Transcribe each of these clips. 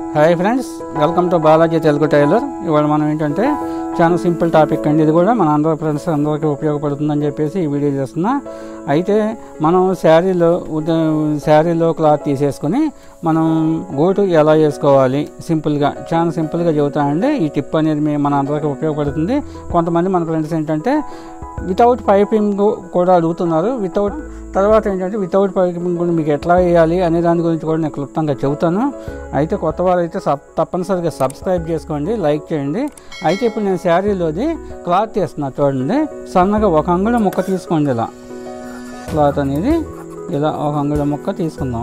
hi friends welcome to Balaji Telugu tailor ఇవాళ మనం ఏంటంటే చాలా సింపుల్ టాపిక్ అండి ఇది కూడా మన అందరి ఫ్రెండ్స్ అందరికీ ఉపయోగపడుతుందని చెప్పేసి ఈ వీడియో చేస్తున్నా అయితే మనం శారీలో ఉద- శారీలో క్లాత్ తీసేసుకొని మనం గోటు ఎలా వేసుకోవాలి సింపుల్గా చాలా సింపుల్గా చెబుతానండి ఈ టిప్ అనేది మీ- మన అందరికీ ఉపయోగపడుతుంది కొంతమంది మన ఫ్రెండ్స్ ఏంటంటే వితౌట్ పైపింగ్ కూడా అడుగుతున్నారు వితౌట్ తర్వాత ఏంటంటే వితౌట్ పైపింగ్ కూడా మీకు ఎట్లా వేయాలి అనే దాని గురించి కూడా నేను క్లుప్తంగా చెబుతాను అయితే కొత్త వారు అయితే సబ్ తప్పనిసరిగా సబ్స్క్రైబ్ చేసుకోండి లైక్ చేయండి అయితే ఇప్పుడు నేను శారీలోది క్లాత్ తీస్తున్నా చూడండి సన్నగా ఒక అంగుళం ముక్క తీసుకోండి ఇలా క్లాత్ అనేది ఇలా ఒక అంగుళం ముక్క తీసుకుందాం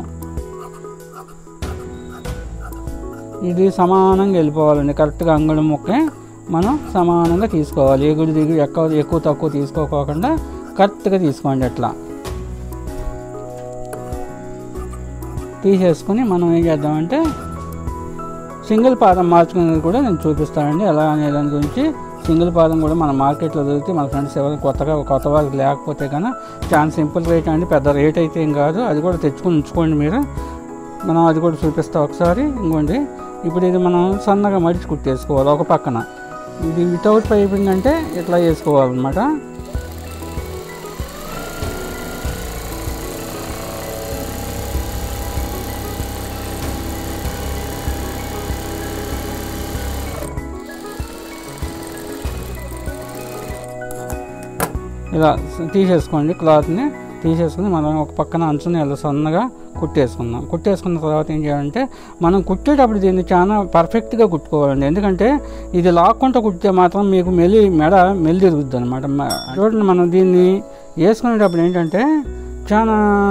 ఇది సమానంగా వెళ్ళిపోవాలండి కరెక్ట్గా అంగుళం ముక్కే మనం సమానంగా తీసుకోవాలి ఎగుడు దిగుడు ఎక్కువ ఎక్కువ తక్కువ తీసుకోకోకుండా కరెక్ట్గా తీసుకోండి అట్లా తీసేసుకుని మనం ఏం చేద్దామంటే సింగిల్ పాదం మార్చుకునేది కూడా నేను చూపిస్తానండి ఎలా అనే దాని గురించి సింగిల్ పాదం కూడా మన మార్కెట్లో దొరికితే మన ఫ్రెండ్స్ ఎవరు కొత్తగా కొత్త వాళ్ళకి లేకపోతే కన్నా చాలా సింపుల్ రేట్ అండి పెద్ద రేట్ అయితే ఏం కాదు అది కూడా తెచ్చుకొని ఉంచుకోండి మీరు మనం అది కూడా చూపిస్తాం ఒకసారి ఇంకోండి ఇప్పుడు ఇది మనం సన్నగా మడిచి కుట్టేసుకోవాలి ఒక పక్కన ఇది వితౌట్ పైపింగ్ అంటే ఇట్లా వేసుకోవాలన్నమాట ఇలా తీసేసుకోండి క్లాత్ని తీసేసుకుని మనం ఒక పక్కన అంచుని ఇలా సన్నగా కుట్టేసుకుందాం కుట్టేసుకున్న తర్వాత ఏం చేయాలంటే మనం కుట్టేటప్పుడు దీన్ని చాలా పర్ఫెక్ట్గా కుట్టుకోవాలండి ఎందుకంటే ఇది లాక్కుంటూ కుట్టితే మాత్రం మీకు మెలి మెడ మెలి తిరుగుద్ది అనమాట చూడండి మనం దీన్ని వేసుకునేటప్పుడు ఏంటంటే చాలా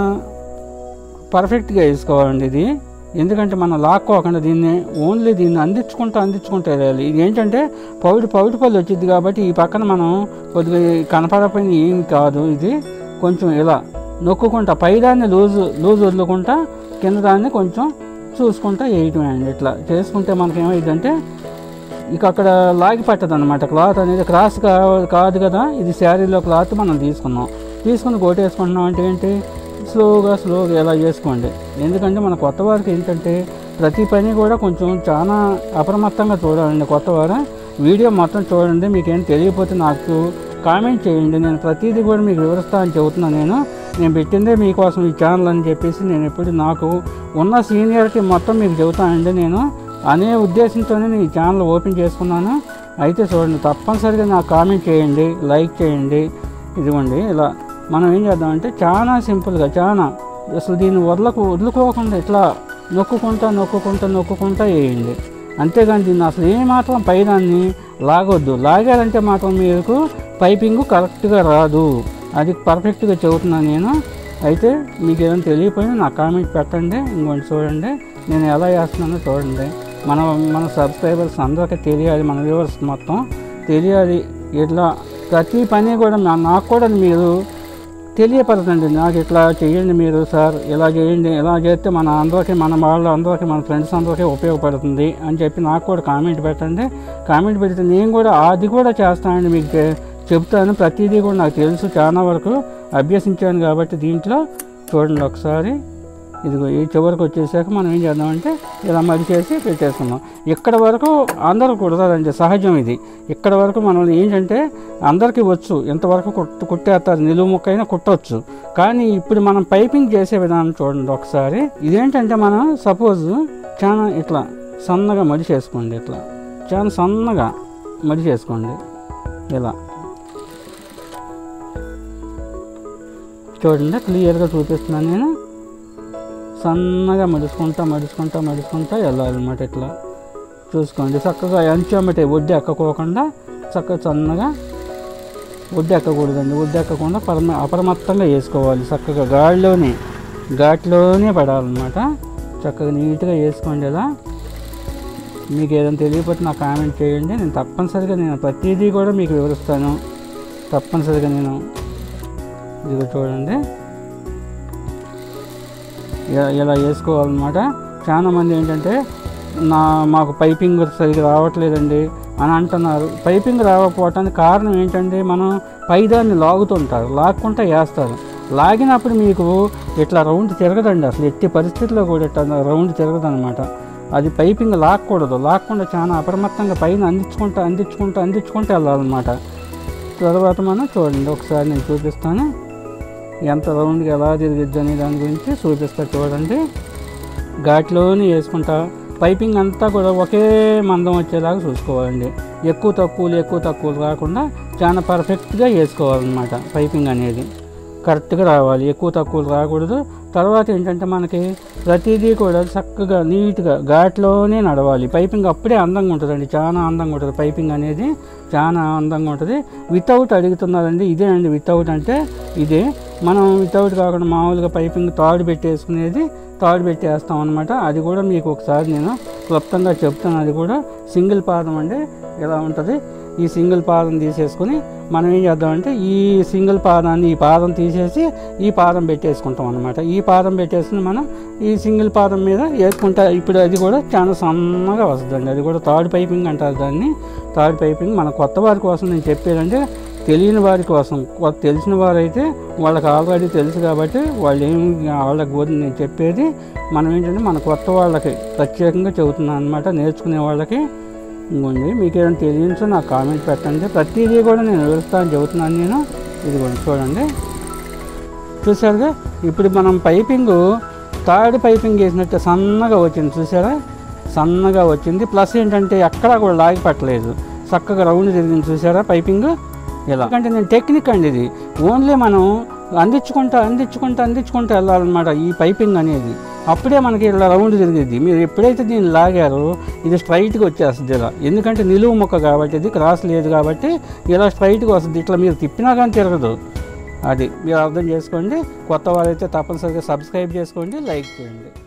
పర్ఫెక్ట్గా వేసుకోవాలండి ఇది ఎందుకంటే మనం లాక్కోకుండా దీన్ని ఓన్లీ దీన్ని అందించుకుంటూ అందించుకుంటూ వెళ్ళాలి ఇది ఏంటంటే పౌడి పౌడి పళ్ళు వచ్చింది కాబట్టి ఈ పక్కన మనం కొద్దిగా కనపడకపోయిన ఏమి కాదు ఇది కొంచెం ఇలా నొక్కుకుంటా పైదాన్ని లూజు లూజ్ వదులుకుంటా కింద దాన్ని కొంచెం చూసుకుంటా వేయటమే అండి ఇట్లా చేసుకుంటే మనకి ఏమైందంటే ఇక అక్కడ లాగి పట్టదు అనమాట క్లాత్ అనేది క్రాస్ కా- కాదు కదా ఇది శారీలో క్లాత్ మనం తీసుకున్నాం తీసుకుని కోటేసుకుంటున్నాం అంటే ఏంటి స్లోగా స్లోగా ఇలా చేసుకోండి ఎందుకంటే మన కొత్త వారికి ఏంటంటే ప్రతి పని కూడా కొంచెం చాలా అప్రమత్తంగా చూడాలండి కొత్త వారు వీడియో మొత్తం చూడండి మీకేం తెలియకపోతే నాకు కామెంట్ చేయండి నేను ప్రతిదీ కూడా మీకు వివరిస్తా అని చెబుతున్నాను నేను నేను పెట్టిందే మీకోసం ఈ ఛానల్ అని చెప్పేసి నేను ఎప్పుడు నాకు ఉన్న సీనియర్కి మొత్తం మీకు చెబుతానండి నేను అనే ఉద్దేశంతోనే నేను ఈ ఛానల్ ఓపెన్ చేసుకున్నాను అయితే చూడండి తప్పనిసరిగా నాకు కామెంట్ చేయండి లైక్ చేయండి ఇదిగోండి ఇలా మనం ఏం చేద్దామంటే చాలా సింపుల్గా చాలా అసలు దీన్ని వదలకు వదులుకోకుండా ఇట్లా నొక్కుకుంటా నొక్కుకుంటా నొక్కుకుంటా వేయండి అంతేగాని దీన్ని అసలు ఏమాత్రం పైదాన్ని లాగొద్దు లాగారంటే మాత్రం మీకు పైపింగ్ కరెక్ట్గా రాదు అది పర్ఫెక్ట్గా చెబుతున్నాను నేను అయితే మీకు ఏదైనా తెలియకపోయినా నా కామెంట్ పెట్టండి ఇంకోటి చూడండి నేను ఎలా చేస్తున్నానో చూడండి మన మన సబ్స్క్రైబర్స్ అందరికీ తెలియాలి మన వ్యూవర్స్ మొత్తం తెలియాలి ఇట్లా ప్రతి పని కూడా నా- నాకు కూడా మీరు తెలియపరచండి నాకు ఇట్లా చేయండి మీరు సార్ ఇలా చేయండి ఇలా చేస్తే మన అందరికీ మన వాళ్ళ అందరికీ మన ఫ్రెండ్స్ అందరికీ ఉపయోగపడుతుంది అని చెప్పి నాకు కూడా కామెంట్ పెట్టండి కామెంట్ పెడితే నేను కూడా అది కూడా చేస్తానండి మీకు చె- చెప్తాను ప్రతిదీ కూడా నాకు తెలుసు చాలా వరకు అభ్యసించాను కాబట్టి దీంట్లో చూడండి ఒకసారి ఇదిగో ఈ చివరికి వచ్చేసాక మనం ఏం చేద్దామంటే ఇలా మడి చేసి పెట్టేసుకుందాం ఇక్కడ వరకు అందరూ కుడతారండి సహజం ఇది ఇక్కడ వరకు మనం ఏంటంటే అందరికీ వచ్చు ఇంతవరకు కుట్టు కుట్టేస్తారు నిలువు ముక్కైనా కుట్టవచ్చు కానీ ఇప్పుడు మనం పైపింగ్ చేసే విధానం చూడండి ఒకసారి ఇదేంటంటే మనం సపోజ్ చాలా ఇట్లా సన్నగా మడి చేసుకోండి ఇట్లా చాలా సన్నగా మడి చేసుకోండి ఇలా చూడండి క్లియర్గా చూపిస్తున్నాను నేను సన్నగా మడుచుకుంటా మడుచుకుంటా మడుచుకుంటా వెళ్ళాలన్నమాట ఇట్లా చూసుకోండి చక్కగా ఎంచమటే ఒడ్డు ఎక్కకోకుండా చక్కగా సన్నగా ఒడ్డు ఎక్కకూడదండి ఒడ్డు ఎక్కకుండా పరమ అప్రమత్తంగా వేసుకోవాలి చక్కగా గాడిలోనే ఘాట్లోనే పడాలన్నమాట చక్కగా నీట్గా వేసుకోండి ఇలా మీకు ఏదైనా తెలియకపోతే నాకు కామెంట్ చేయండి నేను తప్పనిసరిగా నేను ప్రతిదీ కూడా మీకు వివరిస్తాను తప్పనిసరిగా నేను ఇదిగో చూడండి ఇలా- ఇలా వేసుకోవాలన్నమాట చాలా మంది ఏంటంటే నా మాకు పైపింగ్ సరిగ్గా రావట్లేదండి అని అంటున్నారు పైపింగ్ రాకపోవటానికి కారణం ఏంటంటే మనం పైదాన్ని లాగుతుంటారు లాక్కుంటా వేస్తారు లాగినప్పుడు మీకు ఇట్లా రౌండ్ తిరగదండి అసలు ఎట్టి పరిస్థితుల్లో కూడా ఇట్లా రౌండ్ తిరగదు అనమాట అది పైపింగ్ లాక్కూడదు లాక్కుండా చాలా అప్రమత్తంగా పైన అందించుకుంటూ అందించుకుంటూ అందించుకుంటూ వెళ్ళాలన్నమాట తర్వాత మనం చూడండి ఒకసారి నేను చూపిస్తాను ఎంత రౌండ్గా ఎలా తిరిగిద్ది అనే దాని గురించి చూపిస్తా చూడండి ఘాట్లోని వేసుకుంటా పైపింగ్ అంతా కూడా ఒకే మందం వచ్చేలాగా చూసుకోవాలండి ఎక్కువ తక్కువలు ఎక్కువ తక్కువలు కాకుండా చాలా పర్ఫెక్ట్గా వేసుకోవాలన్నమాట పైపింగ్ అనేది కరెక్ట్గా రావాలి ఎక్కువ తక్కువలు రాకూడదు తర్వాత ఏంటంటే మనకి ప్రతిదీ కూడా చక్కగా నీట్గా ఘాట్లోనే నడవాలి పైపింగ్ అప్పుడే అందంగా ఉంటుందండి చాలా అందంగా ఉంటుంది పైపింగ్ అనేది చాలా అందంగా ఉంటుంది వితౌట్ అడుగుతున్నారండి ఇదే అండి వితౌట్ అంటే ఇదే మనం వితౌట్ కాకుండా మామూలుగా పైపింగ్ తాడు పెట్టేసుకునేది తాడు పెట్టేస్తాం అనమాట అది కూడా మీకు ఒకసారి నేను క్లుప్తంగా చెప్తాను అది కూడా సింగిల్ పాదం అంటే ఇలా ఉంటుంది ఈ సింగిల్ పాదం తీసేసుకొని మనం ఏం చేద్దామంటే ఈ సింగిల్ పాదాన్ని ఈ పాదం తీసేసి ఈ పాదం పెట్టేసుకుంటాం అనమాట ఈ పాదం పెట్టేసుకుని మనం ఈ సింగిల్ పాదం మీద వేసుకుంటా ఇప్పుడు అది కూడా చాలా సన్నగా వస్తుందండి అది కూడా థర్డ్ పైపింగ్ అంటారు దాన్ని థర్డ్ పైపింగ్ మన కొత్త వారి కోసం నేను చెప్పేదంటే తెలియని వారి కోసం కొ- తెలిసిన వారైతే వాళ్ళకి ఆల్రెడీ తెలుసు కాబట్టి వాళ్ళు ఏం వాళ్ళకి వద్దు నేను చెప్పేది మనం ఏంటంటే మన కొత్త వాళ్ళకి ప్రత్యేకంగా చెబుతున్నాను అనమాట నేర్చుకునే వాళ్ళకి ఇంకోండి మీకు ఏదైనా తెలియచో నాకు కామెంట్ పెట్టండి ప్రతిదీ కూడా నేను వివరిస్తాను చెబుతున్నాను నేను ఇది కూడా చూడండి చూసారుగా ఇప్పుడు మనం పైపింగ్ థర్డ్ పైపింగ్ వేసినట్టు సన్నగా వచ్చింది చూసారా సన్నగా వచ్చింది ప్లస్ ఏంటంటే ఎక్కడా కూడా లాగి పట్టలేదు చక్కగా రౌండ్ తిరిగింది చూసారా పైపింగ్ ఇలా ఎందుకంటే నేను టెక్నిక్ అండి ఇది ఓన్లీ మనం అందించుకుంటా అందించుకుంటా అందించుకుంటూ వెళ్ళాలన్నమాట ఈ పైపింగ్ అనేది అప్పుడే మనకి ఇలా రౌండ్ తిరిగిద్ది మీరు ఎప్పుడైతే దీన్ని లాగారో ఇది స్ట్రైట్గా వచ్చేస్తుంది ఇలా ఎందుకంటే నిలువు మొక్క కాబట్టి ఇది క్రాస్ లేదు కాబట్టి ఇలా స్ట్రైట్గా వస్తుంది ఇట్లా మీరు తిప్పినా కానీ తిరగదు అది మీరు అర్థం చేసుకోండి కొత్త వారైతే తప్పనిసరిగా సబ్స్క్రైబ్ చేసుకోండి లైక్ చేయండి